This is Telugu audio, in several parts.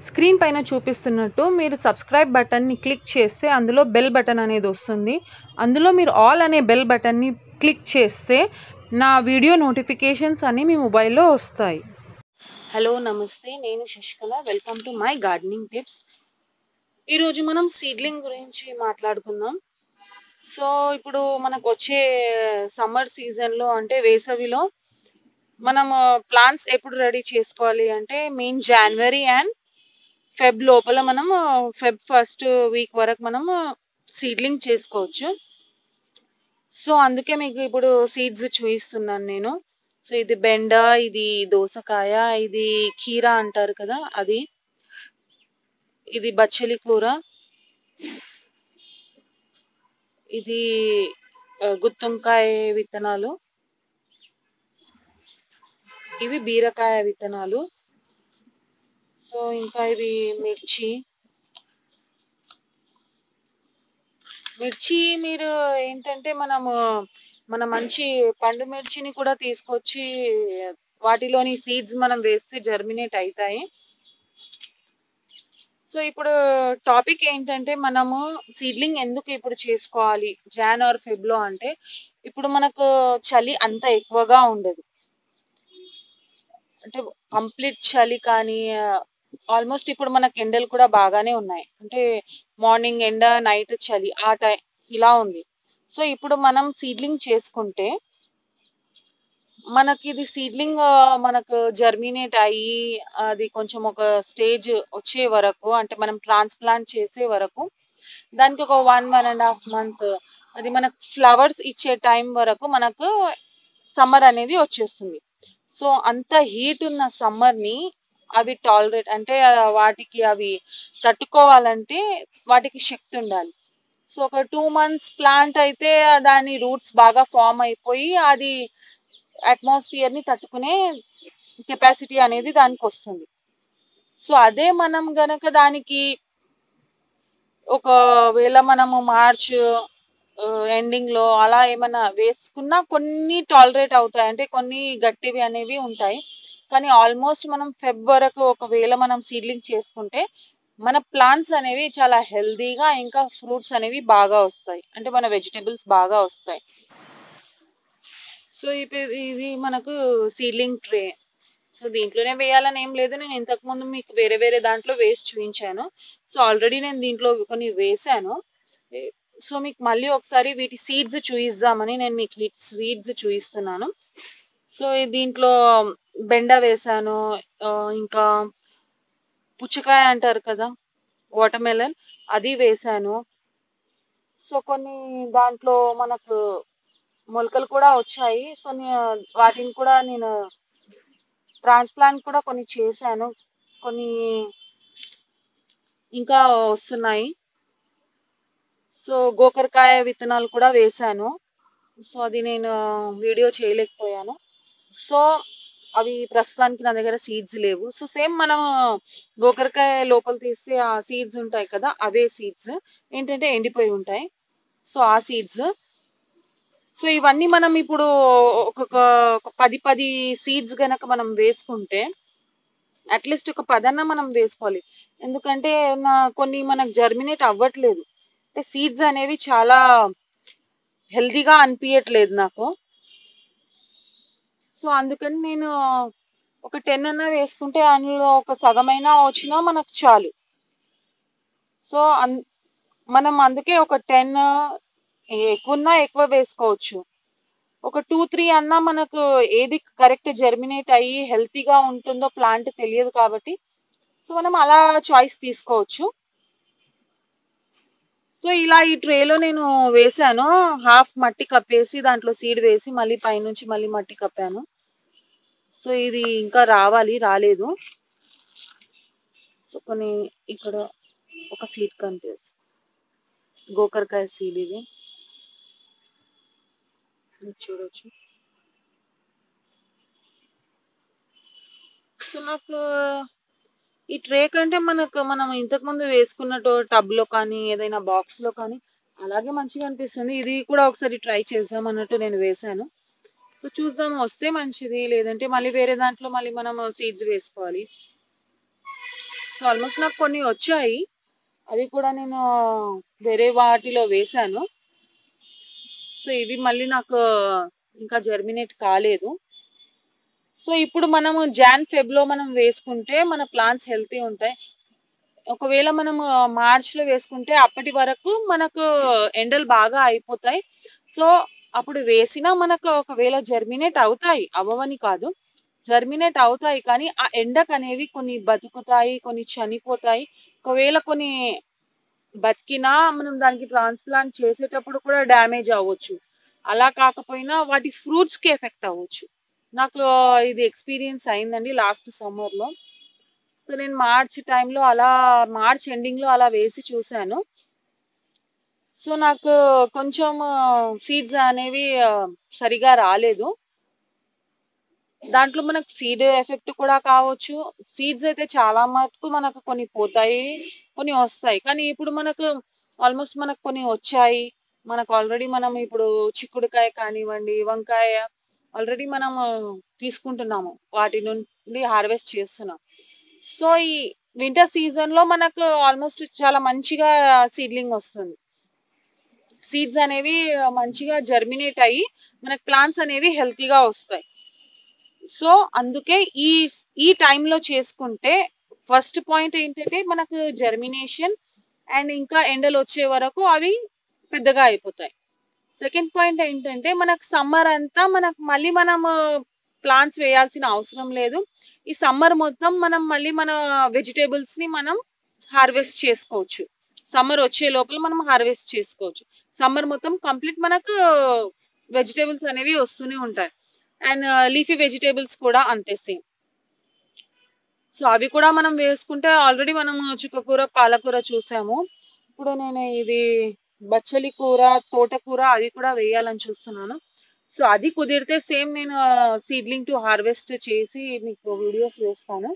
స్క్రీన్ పైన చూపిస్తున్నట్టు మీరు సబ్స్క్రైబ్ బటన్ని క్లిక్ చేస్తే అందులో బెల్ బటన్ అనేది వస్తుంది అందులో మీరు ఆల్ అనే బెల్ బటన్ని క్లిక్ చేస్తే నా వీడియో నోటిఫికేషన్స్ అన్నీ మీ మొబైల్లో వస్తాయి హలో నమస్తే నేను Shashikala welcome to my gardening tips ఈరోజు మనం సీడ్లింగ్ గురించి మాట్లాడుకుందాం సో ఇప్పుడు మనకు వచ్చే సమ్మర్ సీజన్లో అంటే వేసవిలో మనం ప్లాన్స్ ఎప్పుడు రెడీ చేసుకోవాలి అంటే మెయిన్ జనవరి అండ్ ఫెబ్ లోపల మనం ఫెబ్ ఫస్ట్ వీక్ వరకు మనం సీడ్లింగ్ చేసుకోవచ్చు సో అందుకే మీకు ఇప్పుడు సీడ్స్ చూపిస్తున్నాను నేను సో ఇది బెండ ఇది దోసకాయ ఇది కీరా అంటారు కదా అది ఇది బచ్చలి కూర ఇది గుత్తంకాయ విత్తనాలు ఇవి బీరకాయ విత్తనాలు సో ఇంకా ఇవి మిర్చి మిర్చి మీరు ఏంటంటే మనము మన మంచి పండు మిర్చిని కూడా తీసుకొచ్చి వాటిలోని సీడ్స్ మనం వేస్తే జర్మినేట్ అవుతాయి సో ఇప్పుడు టాపిక్ ఏంటంటే మనము సీడ్లింగ్ ఎందుకు ఇప్పుడు చేసుకోవాలి జాన్ ఆర్ ఫెబ్లో అంటే ఇప్పుడు మనకు చలి అంత ఎక్కువగా ఉండదు అంటే కంప్లీట్ చలి కానీ ఆల్మోస్ట్ ఇప్పుడు మనకు ఎండలు కూడా బాగానే ఉన్నాయి అంటే మార్నింగ్ ఎండ నైట్ చలి ఆ టైం ఇలా ఉంది సో ఇప్పుడు మనం సీడ్లింగ్ చేసుకుంటే మనకి ఇది సీడ్లింగ్ మనకు జర్మినేట్ అయ్యి అది కొంచెం ఒక స్టేజ్ వచ్చే వరకు అంటే మనం ట్రాన్స్ప్లాంట్ చేసే వరకు దానికి ఒక one one and half month అది మనకు ఫ్లవర్స్ ఇచ్చే టైం వరకు మనకు సమ్మర్ అనేది వచ్చేస్తుంది సో అంత హీట్ ఉన్న సమ్మర్ని అవి టాలరేట్ అంటే వాటికి అవి తట్టుకోవాలంటే వాటికి శక్తి ఉండాలి సో ఒక టూ మంత్స్ ప్లాంట్ అయితే దాని రూట్స్ బాగా ఫామ్ అయిపోయి అది అట్మాస్ఫియర్ని తట్టుకునే కెపాసిటీ అనేది దానికి వస్తుంది సో అదే మనం గనక దానికి ఒకవేళ మనము మార్చ్ ఎండింగ్లో అలా ఏమైనా వేసుకున్నా కొన్ని టాలరేట్ అవుతాయి అంటే కొన్ని గట్టివి అనేవి ఉంటాయి కానీ ఆల్మోస్ట్ మనం ఫెబ్ వరకు ఒకవేళ మనం సీడ్లింగ్ చేసుకుంటే మన ప్లాంట్స్ అనేవి చాలా హెల్దీగా ఇంకా ఫ్రూట్స్ అనేవి బాగా వస్తాయి అంటే మన వెజిటేబుల్స్ బాగా వస్తాయి సో ఇది మనకు సీడ్లింగ్ ట్రే సో దీంట్లోనే వేయాలని ఏం లేదు నేను ఇంతకుముందు మీకు వేరే వేరే దాంట్లో వేసి చూపించాను సో ఆల్రెడీ నేను దీంట్లో కొన్ని వేసాను సో మీకు మళ్ళీ ఒకసారి వీటి సీడ్స్ చూయిద్దామని నేను మీకు సీడ్స్ చూపిస్తున్నాను సో దీంట్లో బెండ వేసాను ఇంకా పుచ్చకాయ అంటారు కదా వాటర్మెలన్ అది వేసాను సో కొన్ని దాంట్లో మనకు మొలకలు కూడా వచ్చాయి సో వాటిని కూడా నేను ట్రాన్స్ప్లాంట్ కూడా కొన్ని చేశాను కొన్ని ఇంకా వస్తున్నాయి సో గోకరకాయ విత్తనాలు కూడా వేశాను సో అది నేను వీడియో చేయలేకపోయాను సో అవి ప్రస్తుతానికి నా దగ్గర సీడ్స్ లేవు సో సేమ్ మనం గోకరకాయ లోపల తీస్తే ఆ సీడ్స్ ఉంటాయి కదా అవే సీడ్స్ ఏంటంటే ఎండిపోయి ఉంటాయి సో ఆ సీడ్స్ సో ఇవన్నీ మనం ఇప్పుడు ఒక్కొక్క ఒక పది పది సీడ్స్ గనక మనం వేసుకుంటే అట్లీస్ట్ ఒక పదన్న మనం వేసుకోవాలి ఎందుకంటే నా కొన్ని మనకు జర్మినేట్ అవ్వట్లేదు అంటే సీడ్స్ అనేవి చాలా హెల్దీగా అనిపించట్లేదు నాకు సో అందుకని నేను ఒక టెన్ అన్న వేసుకుంటే అందులో ఒక సగమైనా వచ్చినా మనకు చాలు సో అన్ మనం అందుకే ఒక టెన్ ఎక్కువన్నా ఎక్కువ వేసుకోవచ్చు ఒక టూ త్రీ అన్నా మనకు ఏది కరెక్ట్ జర్మినేట్ అయ్యి హెల్తీగా ఉంటుందో ప్లాంట్ తెలియదు కాబట్టి సో మనం అలా చాయిస్ తీసుకోవచ్చు సో ఇలా ఈ ట్రేలో నేను వేసాను హాఫ్ మట్టి కప్పేసి దాంట్లో సీడ్ వేసి మళ్ళీ పైనుంచి మళ్ళీ మట్టి కప్పాను సో ఇది ఇంకా రావాలి రాలేదు సో కొన్ని ఇక్కడ ఒక సీడ్ కనిపిస్తుంది గోకరకాయ సీడ్ ఇది చూడొచ్చు సో నాకు ఈ ట్రే కంటే మనకు మనం ఇంతకుముందు వేసుకున్నట్టు టబ్లో కానీ ఏదైనా బాక్స్లో కానీ అలాగే మంచిగా అనిపిస్తుంది ఇది కూడా ఒకసారి ట్రై చేద్దాం అన్నట్టు నేను వేశాను సో చూద్దాం వస్తే మంచిది లేదంటే మళ్ళీ వేరే దాంట్లో మళ్ళీ మనం సీడ్స్ వేసుకోవాలి సో ఆల్మోస్ట్ నాకు కొన్ని వచ్చాయి అవి కూడా నేను వేరే వాటిలో వేశాను సో ఇవి మళ్ళీ నాకు ఇంకా జర్మినేట్ కాలేదు సో ఇప్పుడు మనము జాన్ ఫెబ్ లో మనం వేసుకుంటే మన ప్లాంట్స్ హెల్తీ ఉంటాయి ఒకవేళ మనం మార్చ్ లో వేసుకుంటే అప్పటి వరకు మనకు ఎండలు బాగా అయిపోతాయి సో అప్పుడు వేసినా మనకు ఒకవేళ జర్మినేట్ అవుతాయి అవ్వవని కాదు జర్మినేట్ అవుతాయి కానీ ఆ ఎండకు అనేవి కొన్ని బతుకుతాయి కొన్ని చనిపోతాయి ఒకవేళ కొన్ని బతికినా మనం దానికి ట్రాన్స్ప్లాంట్ చేసేటప్పుడు కూడా డ్యామేజ్ అవ్వచ్చు అలా కాకపోయినా వాటి ఫ్రూట్స్ కి ఎఫెక్ట్ అవ్వచ్చు నాకు ఇది ఎక్స్పీరియన్స్ అయిందండి లాస్ట్ సమ్మర్ లో సో నేను మార్చ్ టైంలో అలా మార్చ్ ఎండింగ్ లో అలా వేసి చూశాను సో నాకు కొంచెం సీడ్స్ అనేవి ఆ, సరిగా రాలేదు దాంట్లో మనకు సీడ్ ఎఫెక్ట్ కూడా కావచ్చు సీడ్స్ అయితే చాలా మటుకు మనకు కొన్ని పోతాయి కొన్ని వస్తాయి కానీ ఇప్పుడు మనకు ఆల్మోస్ట్ మనకు కొన్ని వచ్చాయి మనకు ఆల్రెడీ మనం ఇప్పుడు చిక్కుడుకాయ కానివ్వండి వంకాయ ఆల్రెడీ మనము తీసుకుంటున్నాము వాటి నుండి హార్వెస్ట్ చేస్తున్నాం సో ఈ వింటర్ సీజన్ లో మనకు ఆల్మోస్ట్ చాలా మంచిగా సీడ్లింగ్ వస్తుంది సీడ్స్ అనేవి మంచిగా జర్మినేట్ అయ్యి మనకు ప్లాంట్స్ అనేవి హెల్తీగా వస్తాయి సో అందుకే ఈ ఈ టైంలో చేసుకుంటే ఫస్ట్ పాయింట్ ఏంటంటే మనకు జర్మినేషన్ అండ్ ఇంకా ఎండలు వచ్చే వరకు అవి పెద్దగా అయిపోతాయి సెకండ్ పాయింట్ ఏంటంటే మనకు సమ్మర్ అంతా మనకు మళ్ళీ మనం ప్లాంట్స్ వేయాల్సిన అవసరం లేదు ఈ సమ్మర్ మొత్తం మనం మళ్ళీ మన వెజిటేబుల్స్ ని మనం హార్వెస్ట్ చేసుకోవచ్చు సమ్మర్ వచ్చే లోపల మనం హార్వెస్ట్ చేసుకోవచ్చు సమ్మర్ మొత్తం కంప్లీట్ మనకు వెజిటేబుల్స్ అనేవి వస్తూనే ఉంటాయి అండ్ లీఫీ వెజిటేబుల్స్ కూడా అంతే సేమ్ సో అవి కూడా మనం వేసుకుంటే ఆల్రెడీ మనం చుక్కకూర పాలకూర చూసాము ఇప్పుడు నేను ఇది బచ్చలి కూర తోటకూర అవి కూడా వేయాలని చూస్తున్నాను సో అది కుదిరితే సేమ్ నేను సీడ్లింగ్ టు హార్వెస్ట్ చేసి మీకు వీడియోస్ వేస్తాను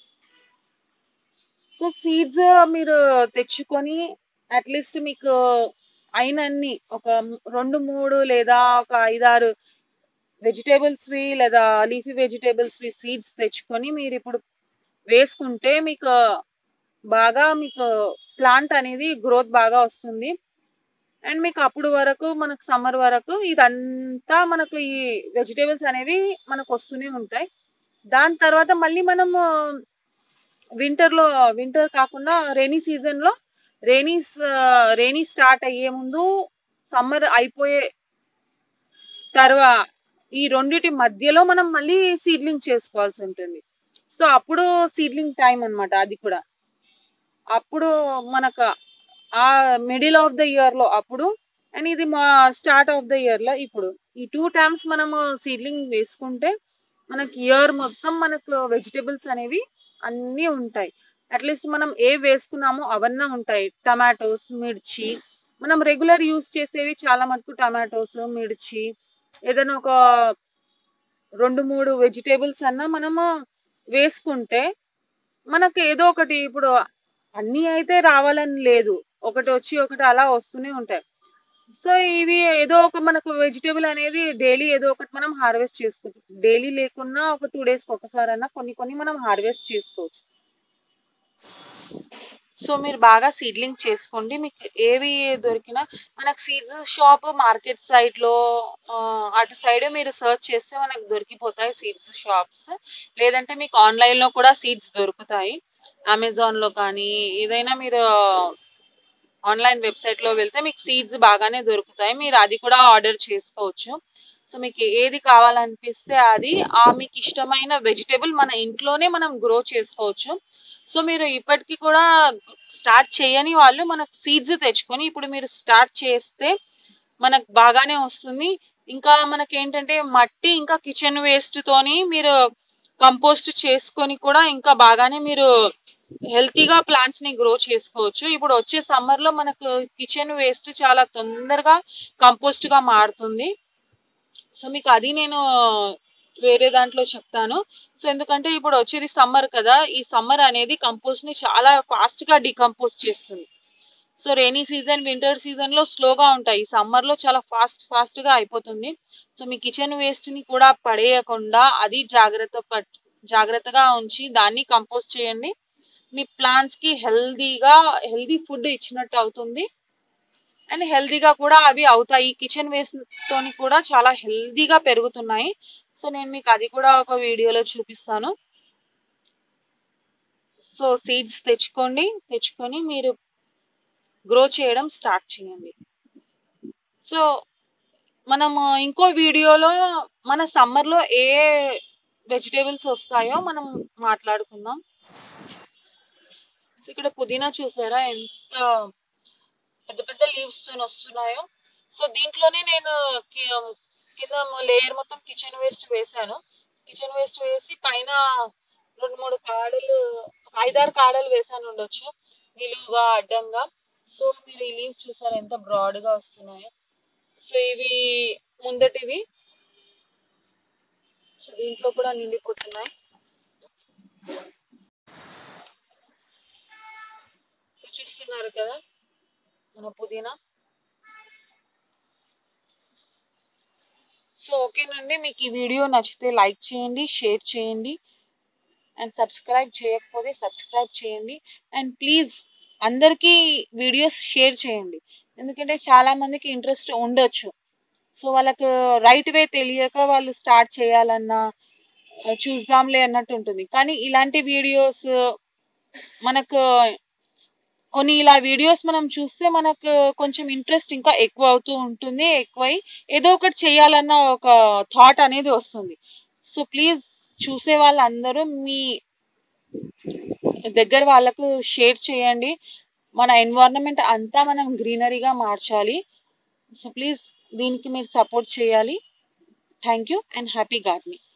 సో సీడ్స్ మీరు తెచ్చుకొని అట్లీస్ట్ మీకు అయినన్ని ఒక రెండు మూడు లేదా ఒక ఐదారు వెజిటేబుల్స్ వి లేదా లీఫీ వెజిటేబుల్స్ వి సీడ్స్ తెచ్చుకొని మీరు ఇప్పుడు వేసుకుంటే మీకు బాగా మీకు ప్లాంట్ అనేది గ్రోత్ బాగా వస్తుంది అండ్ మీకు అప్పుడు వరకు మనకు సమ్మర్ వరకు ఇదంతా మనకు ఈ వెజిటేబుల్స్ అనేవి మనకు వస్తూనే ఉంటాయి దాని తర్వాత మళ్ళీ మనము వింటర్ లో వింటర్ కాకుండా రైనీ సీజన్ లో రైనీ రైనీ స్టార్ట్ అయ్యే ముందు సమ్మర్ అయిపోయే తర్వాత ఈ రెండిటి మధ్యలో మనం మళ్ళీ సీడ్లింగ్ చేసుకోవాల్సి ఉంటుంది సో అప్పుడు సీడ్లింగ్ టైం అన్నమాట అది కూడా అప్పుడు మనకు ఆ మిడిల్ ఆఫ్ ద ఇయర్ లో అప్పుడు అండ్ ఇది మా స్టార్ట్ ఆఫ్ ద ఇయర్ లో ఇప్పుడు ఈ టూ టైమ్స్ మనము సీడ్లింగ్ వేసుకుంటే మనకి ఇయర్ మొత్తం మనకు వెజిటేబుల్స్ అనేవి అన్నీ ఉంటాయి అట్లీస్ట్ మనం ఏ వేసుకున్నామో అవన్నీ ఉంటాయి టమాటోస్ మిర్చి మనం రెగ్యులర్ యూస్ చేసేవి చాలా మటుకు టమాటోస్ మిర్చి ఏదైనా ఒక రెండు మూడు వెజిటేబుల్స్ అన్నా మనము వేసుకుంటే మనకి ఏదో ఒకటి ఇప్పుడు అన్నీ అయితే రావాలని లేదు ఒకటి వచ్చి ఒకటి అలా వస్తూనే ఉంటాయి సో ఇవి ఏదో ఒక మనకు వెజిటేబుల్ అనేది డైలీ ఏదో ఒకటి మనం హార్వెస్ట్ చేసుకోవచ్చు డైలీ లేకున్నా ఒక టూ డేస్కి ఒకసారి అన్నా కొన్ని కొన్ని మనం హార్వెస్ట్ చేసుకోవచ్చు సో మీరు బాగా సీడ్లింగ్ చేసుకోండి మీకు ఏవి దొరికినా మనకు సీడ్స్ షాప్ మార్కెట్ సైడ్ లో ఆ, అటు సైడ్ మీరు సెర్చ్ చేస్తే మనకు దొరికిపోతాయి సీడ్స్ షాప్స్ లేదంటే మీకు ఆన్లైన్ లో కూడా సీడ్స్ దొరుకుతాయి అమెజాన్ లో కానీ ఏదైనా మీరు ఆన్లైన్ వెబ్సైట్ లో వెళ్తే మీకు సీడ్స్ బాగానే దొరుకుతాయి మీరు అది కూడా ఆర్డర్ చేసుకోవచ్చు సో మీకు ఏది కావాలనిపిస్తే అది ఆ మీకు ఇష్టమైన వెజిటేబుల్ మన ఇంట్లోనే మనం గ్రో చేసుకోవచ్చు సో మీరు ఇప్పటికీ కూడా స్టార్ట్ చేయని వాళ్ళు మనకు సీడ్స్ తెచ్చుకొని ఇప్పుడు మీరు స్టార్ట్ చేస్తే మనకు బాగానే వస్తుంది ఇంకా మనకి ఏంటంటే మట్టి ఇంకా కిచెన్ వేస్ట్ తోని మీరు కంపోస్ట్ చేసుకొని కూడా ఇంకా బాగానే మీరు హెల్తీగా ప్లాంట్స్ ని గ్రో చేసుకోవచ్చు ఇప్పుడు వచ్చే సమ్మర్ లో మనకు కిచెన్ వేస్ట్ చాలా తొందరగా కంపోస్ట్ గా మారుతుంది సో మీకు అది నేను వేరే దాంట్లో చెప్తాను సో ఎందుకంటే ఇప్పుడు వచ్చేది సమ్మర్ కదా ఈ సమ్మర్ అనేది కంపోస్ట్ ని చాలా ఫాస్ట్ గా డికంపోజ్ చేస్తుంది so rainy season winter season లో స్లోగా ఉంటాయి సమ్మర్ లో చాలా ఫాస్ట్ ఫాస్ట్ గా అయిపోతుంది సో మీ కిచెన్ వేస్ట్ ని కూడా పడేయకుండా అది జాగ్రత్త పట్ జాగ్రత్తగా ఉంచి దాన్ని కంపోస్ట్ చేయండి మీ ప్లాంట్స్కి హెల్దీగా హెల్దీ ఫుడ్ ఇచ్చినట్టు అవుతుంది అండ్ హెల్దీగా కూడా అవి అవుతాయి కిచెన్ వేస్ట్ తోని కూడా చాలా హెల్దీగా పెరుగుతున్నాయి సో నేను మీకు అది కూడా ఒక వీడియోలో చూపిస్తాను సో సీడ్స్ తెచ్చుకోండి తెచ్చుకొని మీరు గ్రో చేయడం స్టార్ట్ చేయండి సో మనం ఇంకో వీడియోలో మన సమ్మర్లో ఏ వెజిటేబుల్స్ వస్తాయో మనం మాట్లాడుకుందాం సో ఇక్కడ పుదీనా చూసారా ఎంత పెద్ద పెద్ద లీవ్స్ తో వస్తున్నాయో సో దీంట్లోనే నేను కి- కింద లేయర్ మొత్తం కిచెన్ వేస్ట్ వేసాను కిచెన్ వేస్ట్ వేసి పైన రెండు మూడు కాడలు ఒక ఐదారు కాడలు వేసాను ఉండొచ్చు నిలువుగా అడ్డంగా సో మీరు ఈ లీవ్స్ చూసారా ఎంత బ్రాడ్ గా వస్తున్నాయో సో ఇవి ముందటివి సో దీంట్లో కూడా నిండిపోతున్నాయి సో చూస్తున్నారు కదా మన పుదీనా సో ఓకేనండి మీకు ఈ వీడియో నచ్చితే లైక్ చేయండి షేర్ చేయండి అండ్ సబ్స్క్రైబ్ చేయకపోతే సబ్స్క్రైబ్ చేయండి అండ్ ప్లీజ్ అందరికీ వీడియోస్ షేర్ చేయండి ఎందుకంటే చాలా మందికి ఇంట్రెస్ట్ ఉండొచ్చు సో వాళ్ళకు రైట్ వే తెలియక వాళ్ళు స్టార్ట్ చేయాలన్నా ఆ, చూద్దాంలే అన్నట్టు ఉంటుంది కానీ ఇలాంటి వీడియోస్ మనకు కొన్ని ఇలా వీడియోస్ మనం చూస్తే మనకు కొంచెం ఇంట్రెస్ట్ ఇంకా ఎక్కువ అవుతూ ఉంటుంది ఎక్కువై ఏదో ఒకటి చేయాలన్న ఒక థాట్ అనేది వస్తుంది సో ప్లీజ్ చూసే వాళ్ళందరూ మీ దగ్గర వాళ్ళకు షేర్ చేయండి మన ఎన్వైరన్మెంట్ అంతా మనం గ్రీనరీగా మార్చాలి సో ప్లీజ్ దీనికి మీరు సపోర్ట్ చేయాలి thank you and happy gardening